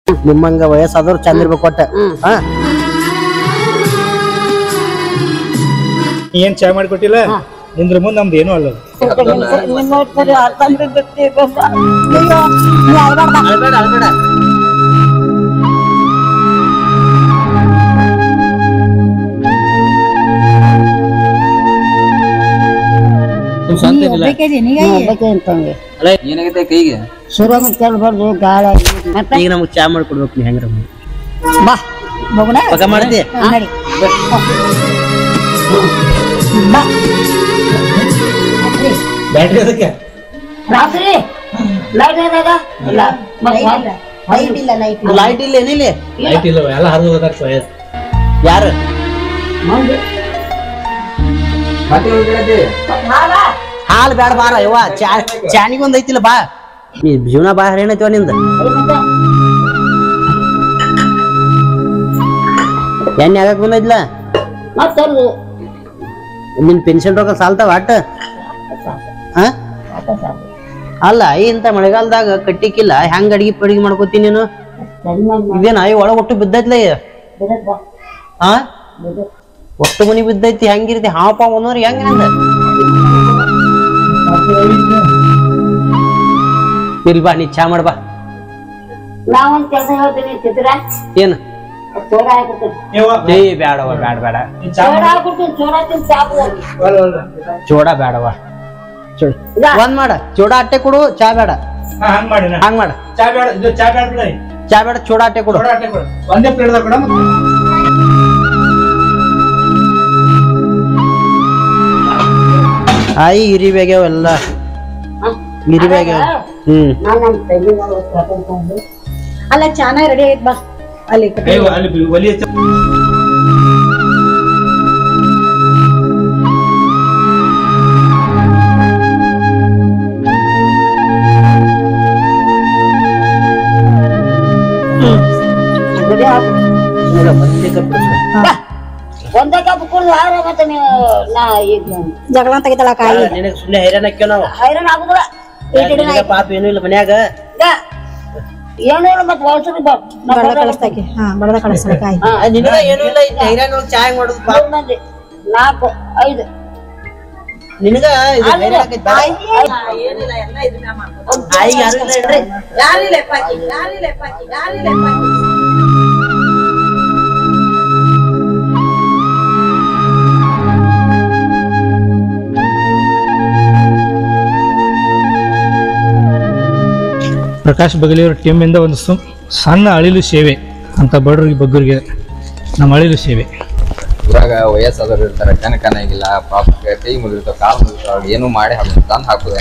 ನಿಮ್ಮಂಗ ವಯಸ್ಸಾದವ್ರು ಚಂದ ಇರ್ಬೇಕು ಒಟ್ಟ ಹಾ ಏನ್ ಚಾ ಮಾಡಿಕೊಟ್ಟಿಲ್ಲ ನಿಂದ್ರ ಮುಂದ್ ನಮ್ದು ಏನೂ ಅಲ್ಲ ಅಳ್ಬೇಡ ಅಳ್ಬೇಡ ಏನಾಗೈತೆ ಕೈಗೆ ಈಗ ನಮಗ್ ಚಾ ಮಾಡ್ಕೊಡ್ಬೇಕು ನೀ ಹೆಂಗ್ರ ಬಾ ಮಗುನ ಪಗ ಮಾಡ್ತಿ ನಡಿ ಬಾ ಬ್ಯಾಟ್ರಿ ಅದಕ್ಕೆ ರಾತ್ರಿ ಲೈಟ್ ಏನಾಗ ಇಲ್ಲ ಲೈಟ್ ಇಲ್ಲ ಲೈಟ್ ಲೈಟ್ ಇಲ್ಲ ಏನಿಲ್ಲ ಲೈಟ್ ಇಲ್ಲ ಎಲ್ಲ ಹರಿದು ಹೋದಾರ ಯಾರು ಮತ್ತೆ ಹೋಗ್ಬಿಡತ್ತೆ ಹಾಲ್ ಬ್ಯಾಡ ಬಾರ ಯವ್ವ ಚಾ ಚಾನಿಗೆ ಒಂದ್ ಐತಿಲ್ಲ ಬಾ ಈ ಜೀವನ ಬಾ ಏನೈತಿವ ನಿಂದ ಎಣ್ಣೆ ಆಗಕ್ ಬಂದೈತ್ಲ ಮತ್ತೊಂದು ನಿನ್ ಪೆನ್ಷನ್ ರೊಕ್ಕ ಸಾಲ್ತಾವ ಅಟ್ಟ ಆ? ಅಲ್ಲ ಈ ಇಂತ ಮಳೆಗಾಲದಾಗ ಕಟ್ಟಿಕ್ಕಿಲ್ಲ ಹೆಂಗ್ ಅಡಿಗೆ ಪಡಿಗೆ ಮಾಡ್ಕೋತಿ ನೀನು ಇದೇನ ಈ ಒಳಗ್ ಒಟ್ಟು ಬಿದ್ದೈತ್ಲ ಇದ್? ಆ ಒಟ್ಟು ಮನಿ ಬಿದ್ದೈತಿ ಹೆಂಗಿರ್ತಿ ಹಾಪ ಒಂದೋರ್ ಹೆಂಗ ಹಂಗ ಇಲ್ ಬಾ ನೀ ಚಾ ಮಾಡ್ಬಾ ನಾವೊಂದ್ ಕೆಲಸ ಹೇಳ್ತೀನಿ ಚಿತ್ರ ಏನ್ ಚೋಡ ಹಾಕ್ಬಿಡ್ತೀನಿ ಏ ಬ್ಯಾಡವ ಬ್ಯಾಡ ಬೇಡ ಚೋಡ ಹಾಕ್ಬಿಡ್ತೀನಿ ಚೋಡ ತಿನ್ ಸಾಕು ಚೋಡ ಬ್ಯಾಡವ ಚೋ- ಒಂದ್ ಮಾಡ ಚೋಡ ಅಟ್ಟೆ ಕೊಡು ಚಾ ಬೇಡ ಹಂಗ್ ಮಾಡಿ ಹಂಗ್ ಮಾಡ ಚಾ ಬೇಡ ಇದು ಚಾ ಬೇಡ ಬಿಡ ಚಾ ಬೇಡ ಚೋಡ ಅಟ್ಟೆ ಕೊಡು ಕೊಡ ಅಟ್ಟೆ ಕೊಡು. ಒಂದೇ ಪ್ಲೇಟ್ದಾಗ ಕೊಡ ಮತ್ತೆ ಆಯಿ ಇರಿಬೇಗ್ಯಾವ ಎಲ್ಲ ಇರಿಬೇಗ್ಯಾವ ಹ್ಮ್ ನಾನು ನಮ್ಮ ತಂಗಿ ಮಗಳು ಕರ್ಕೊಂಡ್ಬಂದು ಅಲ್ಲ ಚಾನ ರೆಡಿ ಆಗೈತ್ ಬಾ ಅಲ್ಲಿ ಏ, ಅಲ್ಲಿ ಬಿ- ಒಲಿ ಹಚ್ಚ ಗುಡಿ ಹಾಕು ಈಗ ಮಂದಿ ಕಪ್ಪಿಸ್ಕೊ. ಬಾ. ಒಂದೇ ಕಪ್ ಕುಡ್ದು ಆದ್ರೆ ಮತ್ತೆ ನೀವು ನಾ ಈಗ ಜಗಳ ತೆಗಿತಾಳ ಕಾಯಿ ನಿನಗ್ ಸುಮ್ನೆ ಹೈರಾಣ ಹಾಕ್ಯವ ನಾವು ಹೈರಾಣ ಆಗುದಿಲ್ಲ ನಿನಗ ಪಾಪ ಏನೂ ಇಲ್ಲ ಮನ್ಯಾಗ ಈಗ ಏನೂ ಇಲ್ಲ ಮತ್ತೆ ವಯಸ್ಸು ಬಾ ನಾ ಬಡದ ಬರ್ತಾ ಕಳಿಸ್ತಾಕಿ ಹಾ ಬಡದ ಕಳಿಸ್ತಾಳ ಕಾಯಿ ಹಾ. ಆ, ನಿನಗ ಏನೂ ಇಲ್ಲ ಇದ್ನ ಹೈರಾಣ ಒಳಗ್ ಚಾ ಹೆಂಗ್ ಮಾಡುದು ಪಾಪ ಮೂರ್ ಮಂದಿ ನಾಲ್ಕು ಐದು ನಿನಗ ಇದು ಹೈರಾಣ ಆಕೈತ್ ಬಾ. ಆಯಿಗೆ ಯಾರು ಇಲ್ಲ ಇಡ್ರಿ ಪ್ರಕಾಶ್ ಬಗಲಿಯವ್ರ ಟೀಮಿಂದ ಒಂದು ಸುಮ್ ಸಣ್ಣ ಅಳಿಲು ಸೇವೆ ಅಂತ ಬಡ್ರಿಗೆ ಬಗ್ಗರಿಗೆ ನಮ್ಮ ಅಳಿಲು ಸೇವೆ ಊರಾಗ ವಯಸ್ಸಾದವ್ರು ಇರ್ತಾರ ಕಣ ಕನಾಗಿಲ್ಲ ಪಾಪ ಕೈ ಮುಗಿರ್ತಾವ ಕಾಲು ಮುಗಿರ್ತಾವ ಅವ್ರಿಗೆ ಏನು ಮಾಡಿ ಹಾಕೋದು ತಂದು ಹಾಕೋದು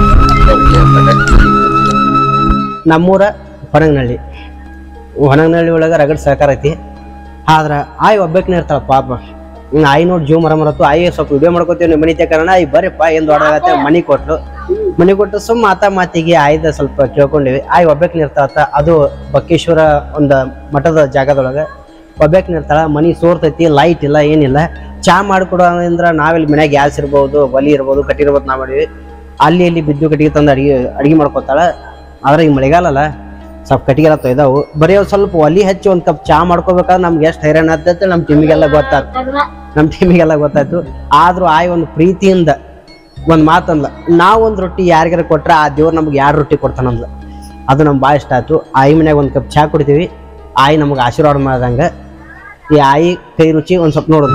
ನಮ್ಮೂರ ಹೊನಗನಹಳ್ಳಿ ಹೊನಗನಹಳ್ಳಿ ಒಳಗ ರಗಡ್ ಸಹಕಾರ ಐತಿ ಆದ್ರ ಆಯ್ ಒಬ್ಬಾಕಿನ ಇರ್ತಾಳ ಪಾಪ ಹ್ಮ್, ಆಯಿ ನೋಡಿ ಜೀವ ಮರ ಮರತ್ತು ಆಯಿ ಸ್ವಲ್ಪ ವಿಡಿಯೋ ಮಾಡ್ಕೋತೀವಿ ನಿಮ್ಮ ಮನೆ ಕಾರಣ ಆಯ್ ಬರ್ರಿಪ್ಪ ಏನ್ ದೊಡ್ಡದಾಗತ್ತೆ ಮನಿ ಕೊಟ್ರು ಮನಿ ಕೊಟ್ಟು ಸುಮ್ಮ ಮಾತಾ ಮಾತಿಗೆ ಆಯ್ದ ಸ್ವಲ್ಪ ಕೇಳ್ಕೊಂಡಿವಿ ಆಯ್ ಒಬ್ಬಾಕಿನ ಇರ್ತಾಳತ್ತ ಅದು ಬಕ್ಕೇಶ್ವರ ಒಂದ ಮಠದ ಜಾಗದೊಳಗ ಒಬ್ಬಾಕಿನ ಇರ್ತಾಳ ಮನಿ ಸೋರ್ತೈತಿ ಲೈಟ್ ಇಲ್ಲ ಏನಿಲ್ಲ ಚಾ ಮಾಡ್ಕೊಡೋ ಅಂದ್ರ ನಾವೆಲ್ಲಿ ಮನ್ಯಾಗ ಗ್ಯಾಸ್ ಇರ್ಬೋದು ಒಲಿ ಇರ್ಬೋದು ಕಟ್ಟಿ ಇರ್ಬೋದು ನಾವ್ ಮಾಡಿವಿ ಅಲ್ಲಿ ಇಲ್ಲಿ ಬಿದ್ದು ಕಟ್ಟಿಗೆ ತಂದು ಅಡಿಗೆ ಅಡಿಗೆ ಮಾಡ್ಕೊತಾಳ ಆದ್ರೆ ಈಗ ಮಳೆಗಾಲ ಅಲ್ಲ ಸ್ವಲ್ಪ ಕಟ್ಟಿಗೆ ಎಲ್ಲ ತೊಯ್ದಾವು ಬರೀ ಒಂದ್ ಸ್ವಲ್ಪ ಒಲಿ ಹಚ್ಚಿ ಒಂದ್ ಕಪ್ ಚಾ ಮಾಡ್ಕೋಬೇಕಾದ್ರೆ ನಮ್ಗೆ ಎಷ್ಟು ಹೈರಾಣ ಆಗ್ತೈತೆ ನಮ್ಮ ಟೀಮಿಗೆಲ್ಲ ಗೊತ್ತಾಯ್ತು ನಮ್ಮ ಟೀಮಿಗೆಲ್ಲ ಗೊತ್ತಾಯ್ತು ಆದ್ರೂ ಆಯ್ ಒಂದು ಪ್ರೀತಿಯಿಂದ ಒಂದ್ ಮಾತಂದ್ಲ ನಾವ್ ಒಂದ್ ರೊಟ್ಟಿ ಯಾರಿಗಾರ ಕೊಟ್ರ ಆ ದೇವ್ರು ನಮ್ಗೆ ಯಾರು ರೊಟ್ಟಿ ಕೊಡ್ತಾನಂದ್ಲ ಅದು ನಮ್ಗೆ ಭಾಳ ಇಷ್ಟ ಆಯ್ತು ಆಯಿ ಮನ್ಯಾಗ ಒಂದ್ ಕಪ್ ಚಾ ಕುಡಿತೀವಿ ಆಯಿ ನಮ್ಗೆ ಆಶೀರ್ವಾದ ಮಾಡ್ದಂಗ ಈ ಆಯಿ ಕೈ ರುಚಿ ಒಂದ್ ಸ್ವಲ್ಪ ನೋಡೋದು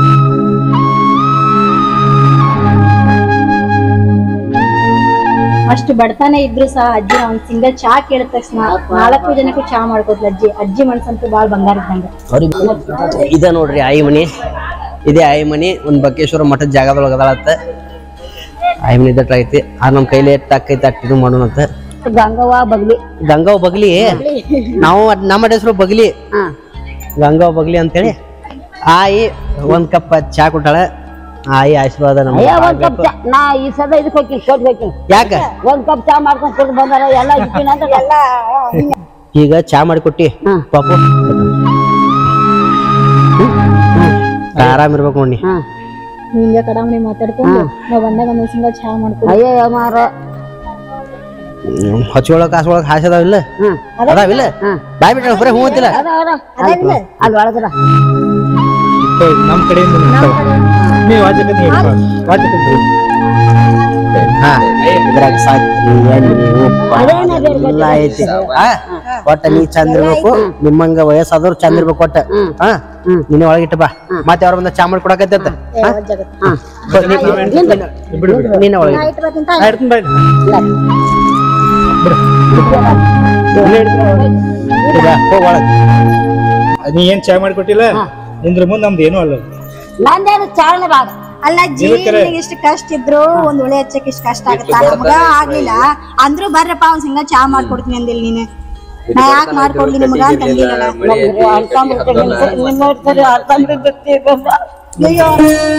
ಅಷ್ಟು ಬಡತನ ಇದ್ರು ಸಹ ಅಜ್ಜಿ ಒಂದ್ ಸಿಂಗಲ್ ಚಾ ಕೇಳಿದ ತಕ್ಷಣ ನಾಲ್ಕು ಜನಕ್ಕೂ ಚಾ ಮಾಡ್ಕೋದ್ಲ ಅಜ್ಜಿ ಅಜ್ಜಿ ಮನ್ಸಂತೂ ಬಾಳ್ ಬಂಗಾರ ಇದ್ದಂಗ ಅವ್ರಿಗೆ ಇದ ನೋಡ್ರಿ ಆಯಿ ಮನಿ ಇದೇ ಆಯಿ ಮನಿ ಒಂದ್ ಬಕ್ಕೇಶ್ವರ ಮಠದ ಜಾಗದೊಳಗ ಅದಾಳತ್ತ ಆಯಿ ಮನಿ ದಟ್ಟ ಐತಿ ಆ ನಮ್ ಕೈಲಿ ಎಷ್ಟ್ ಆಕೈತಿ ಅಷ್ಟ್ ಇದು ಮಾಡೋಣಂತ ಗಂಗವ್ವ ಬಗ್ಲಿ ಗಂಗಾವ್ ಬಗ್ಲಿ ನಾವು ಅದ್ ನಮ್ಮ ಹೆಸರು ಬಗ್ಲಿ ಹಾ ಗಂಗಾವ್ ಬಗ್ಲಿ ಅಂತೇಳಿ ಆಯಿ ಒಂದ್ ಕಪ್ ಚಾ ಕೊಟ್ಟಾಳ ಆಯಿ ಆಶೀರ್ವಾದ ನಮ್ಗೆ ಅಯ್ಯ ಭಾಳ ಒಂದ್ ಕಪ್ ಬೇಕು. ಚಾ ನಾ ಈ ಸದ ಇದಕ್ಕೆ ಹೋಗಿ ಕೊಟ್ಟು ಹೋಗ್ತೀನಿ ಯಾಕ ಒಂದ್ ಕಪ್ ಚಾ ಮಾಡ್ಕೊಂಡ್ ಕುಡ್ದು ಬಂದಾರ ಎಲ್ಲ ಇಟ್ಟಿನ ಅಂತ ಎಲ್ಲ ಈಗ ಚಾ ಮಾಡಿ ಕೊಟ್ಟಿ ಹ್ಮ್. ಪಾಪು ಆರಾಮ್ ಇರ್ಬೇಕು ನೋಡಿ ಹ್ಮ್ ಹಿಂಗ ಕಡಾಮಣಿ ಮಾತಾಡ್ಕೊಂಡು ನಾವ್ ಬಂದಾಗ ಒಂದೊಂದ್ ಸಿಂಗಲ್ ಚಾ ಮಾಡ್ಕೊ ಅಯ್ಯ ಮಾರ ಹಚ್ಕೊಳಕ್ ಹಾಸ್ಕೊಳಕ್ ಹಾಸಿ ಅದಾವಿಲ್ಲ ಅದಾವಿಲ್ಲ ಬಾಯ್ ಬಿಟ್ಟ ಬರೀ ಹೂ ಅಂತಿಲ್ಲ ಅಲ್ಲಿ ಒಳಗದ ನಮ್ಮ ಕಡೆಯಿಂದ ನಿಂತವ. ನೀವು ವಾಚಕತೆ ಹೇಳ್ಪ. ವಾಚಕತೆ ಹೇಳಿ. ಹಾ ಇದ್ರಾಗ ಸಾಕ್ರಿ ಎಣ್ಣೆ ಉಪ್ಪು ಎಲ್ಲ ಐತಿ ಹಾ ಒಟ್ಟ ನೀ ಚಂದ ಇರ್ಬೇಕು ನಿಮ್ಮಂಗ ವಯಸ್ಸಾದವ್ರು ಚಂದ ಇರ್ಬೇಕು ಒಟ್ಟ ಹಾ ನಿನ್ನೆ ಒಳಗಿಟ್ಟ ಬಾ ಮತ್ತೆ ಅವ್ರ ಬಂದ ಚಾ ಮಾಡಿ ಕೊಡಕತ್ತೈತ ನೀನೆ ಒಳಗೆ ನಾ ಇಡ್ತೀನಿ ಬಾಯ್. ಬಿಡು. ಇಲ್ಲೇ ಇಡ್ತೀನಿ. ಈಗ ಹೋಗ್ ಒಳಗ್ ನೀ ಏನ್ ಚಾ ಮಾಡಿಕೊಟ್ಟಿಲ್ಲ ನಿಂದ್ರ ಮುಂದೆ ನಮ್ದು ಏನೂ ಅಲ್ಲ ನಂದೇನು ಚಾಲನೆ ಭಾಗ ಅಲ್ಲ ಅಜ್ಜಿ ನಿನಕರೆ. ನಿನಗೆ ಇಷ್ಟು ಕಷ್ಟ ಇದ್ರು ಒಂದ್ ಒಳ್ಳೆ ಹಚ್ಚಕ್ ಇಷ್ಟ ಕಷ್ಟ ಆಗತ್ತ ನಮಗ ಆಗ್ಲಿಲ್ಲ ಅಂದ್ರು ಬರ್ರಪ್ಪ ಒಂದ್ ಸಿಂಗ ಚಾ ಮಾಡ್ಕೊಡ್ತೀನಿ ಅಂದಿಲ್ಲ ನೀನು ನಾ ಯಾಕೆ ಮಾಡ್ಕೊಡ್ಲಿ ನಿಮಗ ಅಂತ ಅಂದಿಲ್ಲಲ್ಲ ಅಯ್ಯೋ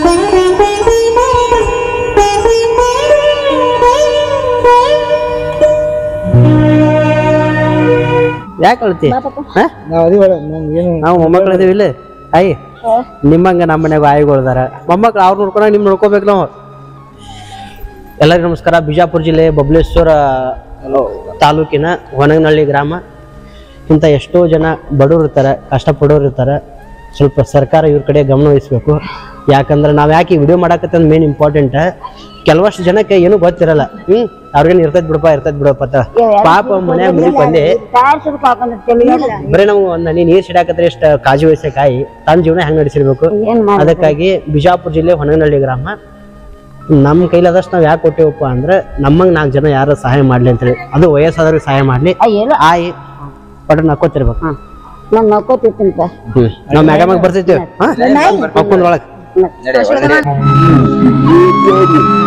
ಯಾಕೆ ಅಳ್ತಿ ಹಾ ನಾವು ಅದೇ ನಮ್ಗೆ ಏನು ನಾವು ಮೊಮ್ಮಕ್ಳು ಇದೀವಿ ಇಲ್ಲ ಅಯ್ಯ ನಿಮ್ಮಂಗ ನಮ್ಮ ಮನ್ಯಾಗ ಆಯಿಗಳಿದಾರ ಮೊಮ್ಮಕ್ಳು ಅವ್ರು ನೋಡ್ಕೊಂಡ ನಿಮ್ ನೋಡ್ಕೋಬೇಕು ನಾವು ಎಲ್ಲರಿಗೂ ನಮಸ್ಕಾರ ಬಿಜಾಪುರ ಜಿಲ್ಲೆ ಬಬಲೇಶ್ವರ ತಾಲೂಕಿನ ಹೊನಗನಹಳ್ಳಿ ಗ್ರಾಮ ಇಂಥ ಎಷ್ಟೋ ಜನ ಬಡವ್ರು ಇರ್ತಾರೆ ಕಷ್ಟಪಡೋರು ಇರ್ತಾರೆ ಸ್ವಲ್ಪ ಸರ್ಕಾರ ಇವ್ರ ಕಡೆ ಗಮನ ವಹಿಸ್ಬೇಕು ಯಾಕಂದ್ರೆ ನಾವು ಯಾಕೆ ಈ ವಿಡಿಯೋ ಮಾಡಕತ್ತ ಮೇನ್ ಇಂಪಾರ್ಟೆಂಟ್ ಕೆಲವಷ್ಟು ಜನಕ್ಕೆ ಏನು ಗೊತ್ತಿರಲ್ಲ ಹ್ಮ್ ಅವ್ರಿಗೇನು ಇರ್ತೈತ್ ಬಿಡಪ್ಪ ಇರ್ತೈತ್ ಬಿಡಪ್ಪ ಅಂತ ಪಾಪ ಮನ್ಯಾಗ ಮುಗಿ ಬಂದೆ ತಯಾರಿಸಿದ ಪಾಪ ತಿಳಿಯಲ್ಲ ಬರೀ ನಾವು ಒಂದ್ ಹನಿ ನೀರ್ ಸಿಡಾಕತ್ರೆ ಇಷ್ಟ ಕಾಜು ವಯಸ್ಸೆ ಕಾಯಿ ತನ್ನ ಜೀವನ ಹೆಂಗ್ ನಡೆಸಿರ್ಬೇಕು ಏನ್ ಮಾಡ ಅದಕ್ಕಾಗಿ ಬಿಜಾಪುರ ಜಿಲ್ಲೆ ಹೊನಗನಹಳ್ಳಿ ಗ್ರಾಮ ನಮ್ಮ ಕೈಲಾದಷ್ಟು ನಾವು ಯಾಕೆ ಕೊಟ್ಟಿವಪ್ಪ ಅಂದ್ರೆ ನಮ್ಮಂಗ್ ನಾಲ್ಕು ಜನ ಯಾರು ಸಹಾಯ ಮಾಡ್ಲಿ ಅಂತೇಳಿ ಅದು ವಯಸ್ಸಾದವ್ರಿಗೆ ಸಹಾಯ ಮಾಡ್ಲಿ ಅಯ್ಯಲ್ಲ ಆಯಿ ಒಟ್ಟು ನಕ್ಕೋತಿರ್ಬೇಕು ನಾನ್ ನೋಡ್ಕೋತಿರ್ತೀನಿ ಹ್ಮ್ ನಾವ್ ಮ್ಯಾಗ ಮ್ಯಾಗ ಬರ್ತಿರ್ತೀವಿ ಹಾ ಮಕ್ಕೊಂದ್ ಒಳಗ್ ನಡೆ ಒಳಗಡೆ